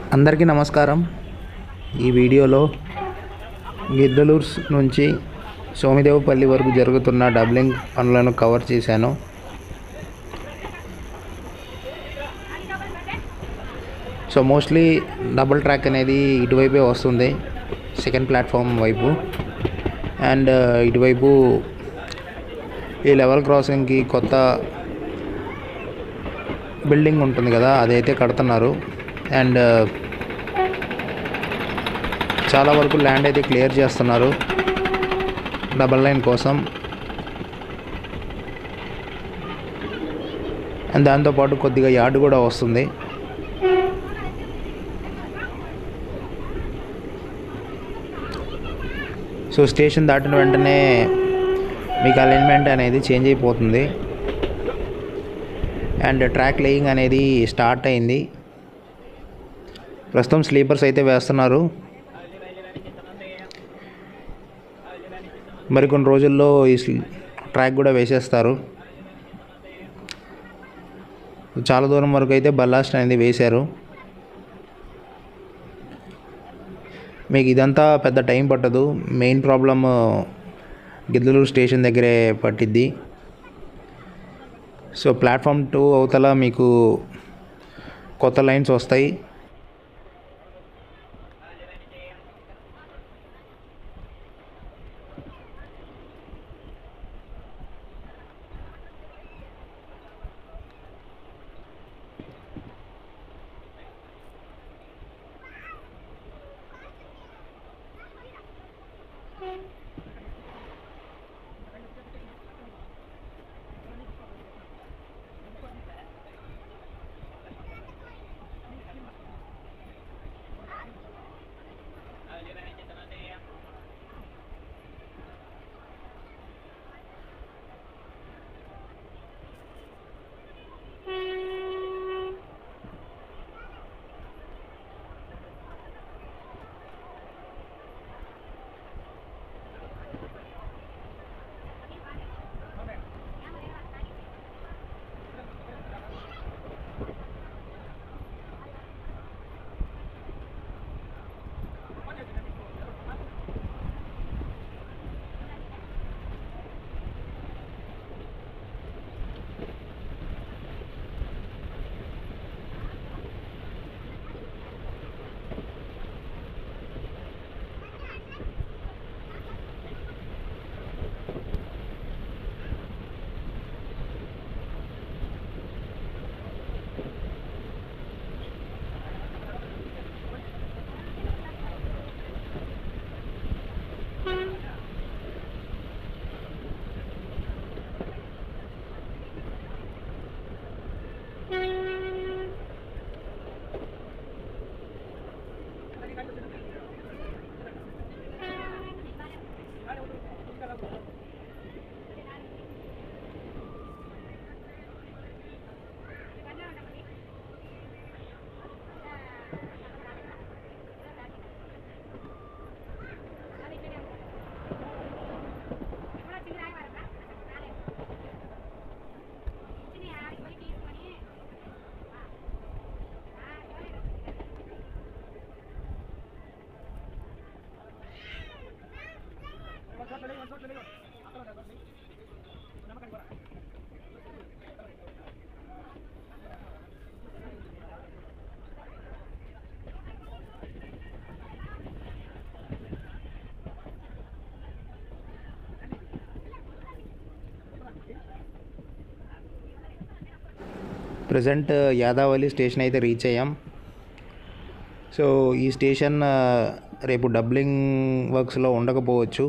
అందరికీ నమస్కారం ఈ వీడియోలో గిద్దలూర్స్ నుంచి సోమిదేవపల్లి వరకు జరుగుతున్న డబ్లింగ్ పనులను కవర్ చేశాను సో మోస్ట్లీ డబుల్ ట్రాక్ అనేది ఇటువైపే వస్తుంది సెకండ్ ప్లాట్ఫామ్ వైపు అండ్ ఇటువైపు ఈ లెవెల్ క్రాసింగ్కి కొత్త బిల్డింగ్ ఉంటుంది కదా అదైతే కడుతున్నారు అండ్ చాలా వరకు ల్యాండ్ అయితే క్లియర్ చేస్తున్నారు డబల్ లైన్ కోసం అండ్ దాంతోపాటు కొద్దిగా యార్డ్ కూడా వస్తుంది సో స్టేషన్ దాటిన వెంటనే మీకు అలైన్మెంట్ అనేది చేంజ్ అయిపోతుంది అండ్ ట్రాక్ లేయింగ్ అనేది స్టార్ట్ అయింది ప్రస్తుతం స్లీపర్స్ అయితే వేస్తున్నారు మరికొన్ని రోజుల్లో ఈ స్లీ- ట్రాక్ కూడా వేసేస్తారు చాలా దూరం వరకు అయితే బల్లాస్ట్ అనేది వేశారు మీకు ఇదంతా పెద్ద టైం పట్టదు మెయిన్ ప్రాబ్లమ్ గిద్దలూరు స్టేషన్ దగ్గరే పట్టిద్ది సో ప్లాట్ఫామ్ టూ అవతల మీకు కొత్త లైన్స్ వస్తాయి ప్రజెంట్ యాదావళి స్టేషన్ అయితే రీచ్ అయ్యాం సో ఈ స్టేషన్ ఆ, రేపు డబ్లింగ్ వర్క్స్లో ఉండకపోవచ్చు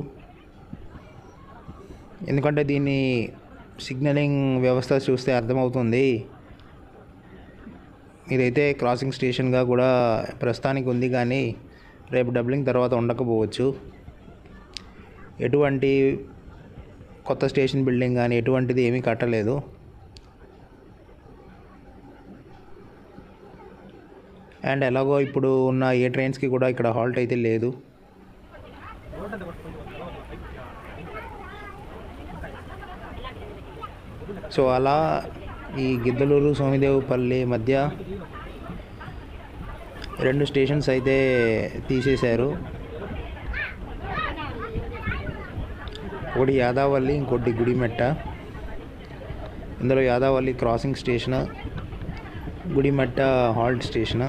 ఎందుకంటే దీన్ని సిగ్నలింగ్ వ్యవస్థ చూస్తే అర్థమవుతుంది ఇదైతే క్రాసింగ్ స్టేషన్గా కూడా ప్రస్తుతానికి ఉంది కానీ రేపు డబ్లింగ్ తర్వాత ఉండకపోవచ్చు ఎటువంటి కొత్త స్టేషన్ బిల్డింగ్ కానీ ఎటువంటిది ఏమీ కట్టలేదు అండ్ ఎలాగో ఇప్పుడు ఉన్న ఏ ట్రైన్స్కి కూడా ఇక్కడ హాల్ట్ అయితే లేదు సో అలా ఈ గిద్దలూరు సోమిదేవుపల్లి మధ్య రెండు స్టేషన్స్ అయితే తీసేశారు ఒకటి యాదావల్లి ఇంకోటి గుడిమెట్ట ఇందులో Yadavalli crossing station Gudimetta halt station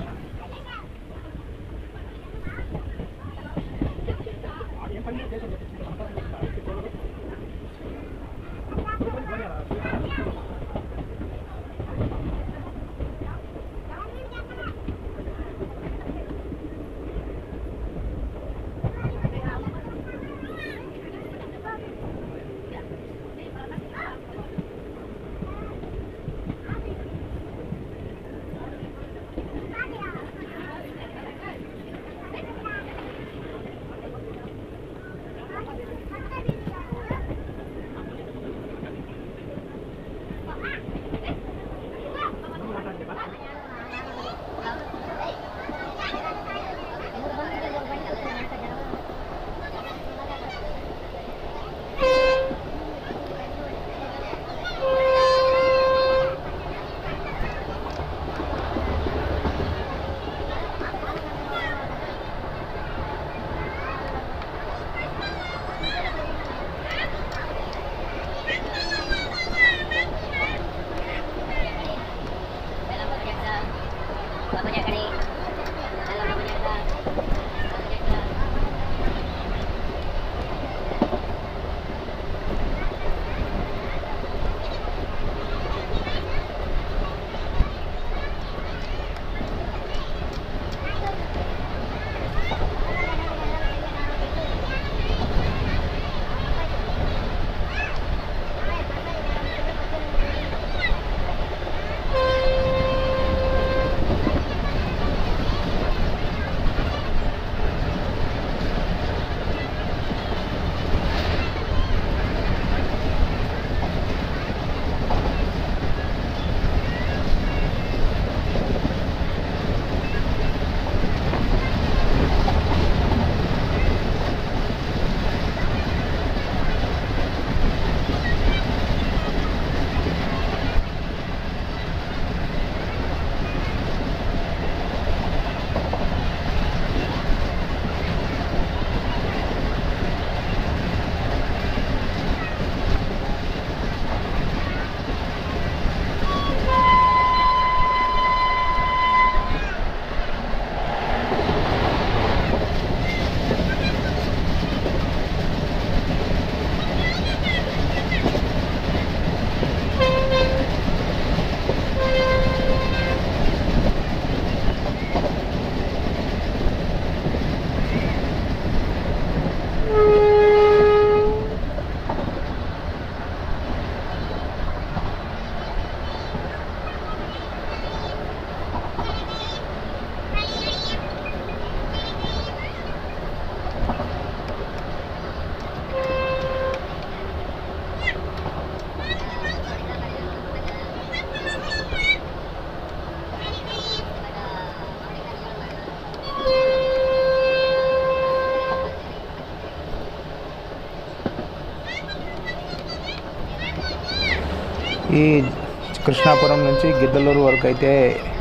ఈ కృష్ణాపురం నుంచి గిద్దలూరు వరకు అయితే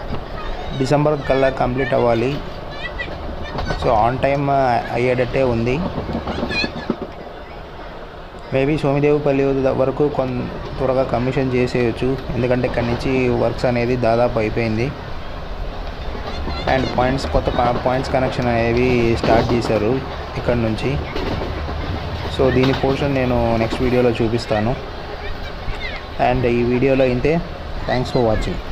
డిసెంబర్ కల్లా కంప్లీట్ అవ్వాలి సో ఆన్ టైం అయ్యేటట్టే ఉంది మేబీ సోమిదేవుపల్లి వరకు కొన్ త్వరగా కమిషన్ చేసేయచ్చు ఎందుకంటే ఇక్కడి నుంచి వర్క్స్ అనేది దాదాపు అయిపోయింది అండ్ పాయింట్స్ కొత్త పాయింట్స్ కనెక్షన్ అనేవి స్టార్ట్ చేశారు ఇక్కడ నుంచి సో దీని పోర్షన్ నేను నెక్స్ట్ వీడియోలో చూపిస్తాను అండ్ ఈ వీడియోలో ఇంతే థ్యాంక్స్ ఫర్ వాచింగ్